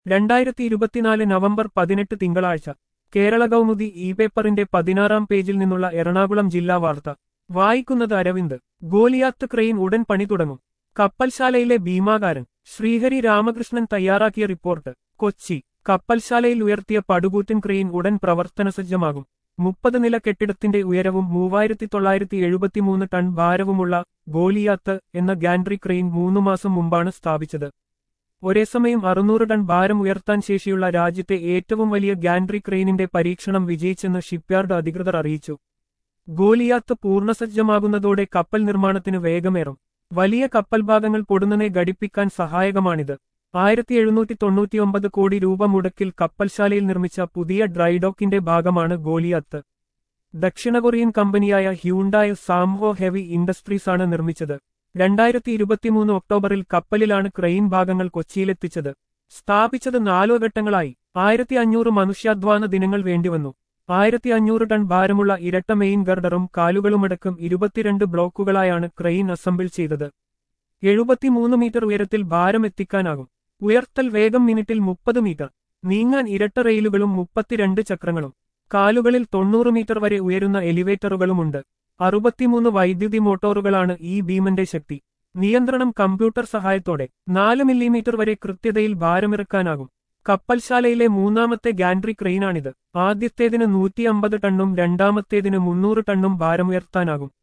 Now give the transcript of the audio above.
രണ്ടായിരത്തി ഇരുപത്തിനാല് നവംബർ പതിനെട്ട് തിങ്കളാഴ്ച കേരള കൗമുദി ഇ പേപ്പറിന്റെ പതിനാറാം പേജിൽ നിന്നുള്ള എറണാകുളം ജില്ലാ വാർത്ത വായിക്കുന്നത് അരവിന്ദ് ഗോലിയാത്ത് ക്രെയിൻ ഉടൻ പണി തുടങ്ങും കപ്പൽശാലയിലെ ഭീമാകാരൻ ശ്രീഹരി രാമകൃഷ്ണൻ തയ്യാറാക്കിയ റിപ്പോർട്ട് കൊച്ചി കപ്പൽശാലയിൽ ഉയർത്തിയ പടുകൂറ്റൻ ക്രെയിൻ ഉടൻ പ്രവർത്തനസജ്ജമാകും മുപ്പത് നില കെട്ടിടത്തിന്റെ ഉയരവും മൂവായിരത്തി തൊള്ളായിരത്തി എഴുപത്തിമൂന്ന് ടൺ ഭാരവുമുള്ള ഗോലിയാത്ത് എന്ന ഗാൻഡ്രി ക്രെയിൻ മൂന്നു മാസം മുമ്പാണ് സ്ഥാപിച്ചത് ഒരേസമയം അറുന്നൂറ് ടൺ ഭാരം ഉയർത്താൻ ശേഷിയുള്ള രാജ്യത്തെ ഏറ്റവും വലിയ ഗാൻഡ്രി ക്രെയിനിന്റെ പരീക്ഷണം വിജയിച്ചെന്ന് ഷിപ്പ്യാർഡ് അധികൃതർ അറിയിച്ചു ഗോലിയാത്ത് പൂർണ്ണസജ്ജമാകുന്നതോടെ കപ്പൽ നിർമ്മാണത്തിന് വേഗമേറും വലിയ കപ്പൽ ഭാഗങ്ങൾ പൊടുന്നനെ ഘടിപ്പിക്കാൻ സഹായകമാണിത് ആയിരത്തി എഴുന്നൂറ്റി തൊണ്ണൂറ്റിയൊമ്പത് കോടി രൂപ മുടക്കിൽ കപ്പൽശാലയിൽ നിർമ്മിച്ച പുതിയ ഡ്രൈഡോക്കിന്റെ ഭാഗമാണ് ഗോലിയാത്ത് ദക്ഷിണ കൊറിയൻ കമ്പനിയായ ഹ്യൂണ്ടായ സാംഹോ ഹെവി ഇൻഡസ്ട്രീസാണ് നിർമ്മിച്ചത് രണ്ടായിരത്തി ഇരുപത്തിമൂന്ന് ഒക്ടോബറിൽ കപ്പലിലാണ് ക്രെയിൻ ഭാഗങ്ങൾ കൊച്ചിയിലെത്തിച്ചത് സ്ഥാപിച്ചത് നാലോ ഘട്ടങ്ങളായി ആയിരത്തി അഞ്ഞൂറ് മനുഷ്യാധ്വാന ദിനങ്ങൾ വേണ്ടിവന്നു ആയിരത്തി അഞ്ഞൂറ് ടൺ ഭാരമുള്ള ഇരട്ട മെയിൻ ഗർഡറും കാലുകളുമടക്കം ഇരുപത്തിരണ്ട് ബ്ലോക്കുകളായാണ് ക്രെയിൻ അസംബിൾ ചെയ്തത് എഴുപത്തിമൂന്ന് മീറ്റർ ഉയരത്തിൽ ഭാരം എത്തിക്കാനാകും ഉയർത്തൽ വേഗം മിനിറ്റിൽ മുപ്പത് മീറ്റർ നീങ്ങാൻ ഇരട്ട റെയിലുകളും മുപ്പത്തിരണ്ട് ചക്രങ്ങളും കാലുകളിൽ തൊണ്ണൂറ് മീറ്റർ വരെ ഉയരുന്ന എലിവേറ്ററുകളുമുണ്ട് അറുപത്തിമൂന്ന് വൈദ്യുതി മോട്ടോറുകളാണ് ഈ ഭീമന്റെ ശക്തി നിയന്ത്രണം കമ്പ്യൂട്ടർ സഹായത്തോടെ നാല് മില്ലിമീറ്റർ വരെ കൃത്യതയിൽ ഭാരമിറക്കാനാകും കപ്പൽശാലയിലെ മൂന്നാമത്തെ ഗാൻഡ്രി ക്രെയിനാണിത് ആദ്യത്തേതിന് നൂറ്റി അമ്പത് ടണ്ണും രണ്ടാമത്തേതിന് മുന്നൂറ് ടണ്ണും ഭാരമുയർത്താനാകും